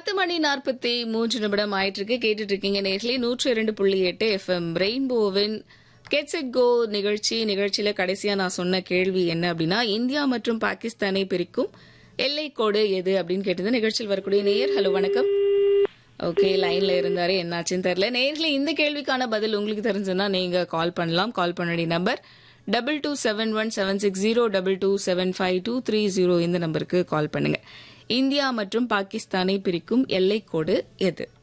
பத்து மணி நாற்பத்தி மூன்று நிமிடம் ஆயிட்டு இருக்கு கேட்டுட்டு இருக்கீங்க நேர்களே நூற்றி இரண்டு புள்ளி எட்டு எஃப்எம் ரெயின்போவின் கெட்ஸ் இட் கோ நிகழ்ச்சி நிகழ்ச்சியில கடைசியா நான் சொன்ன கேள்வி என்ன அப்படின்னா இந்தியா மற்றும் பாகிஸ்தானை பிரிக்கும் எல்லை கோடு எது அப்படின்னு கேட்டது நிகழ்ச்சியில் வரக்கூடிய நேயர் ஹலோ வணக்கம் ஓகே லைன்ல இருந்தாரு என்னாச்சுன்னு தெரியல நேர்களே இந்த கேள்விக்கான பதில் உங்களுக்கு தெரிஞ்சதுன்னா நீங்க கால் பண்ணலாம் கால் பண்ண வேண்டிய number double two seven one seven six zero double two seven five two three zero இந்த நம்பருக்கு கால் பண்ணுங்க இந்தியா மற்றும் பாகிஸ்தானை பிரிக்கும் எல்லைக்கோடு எது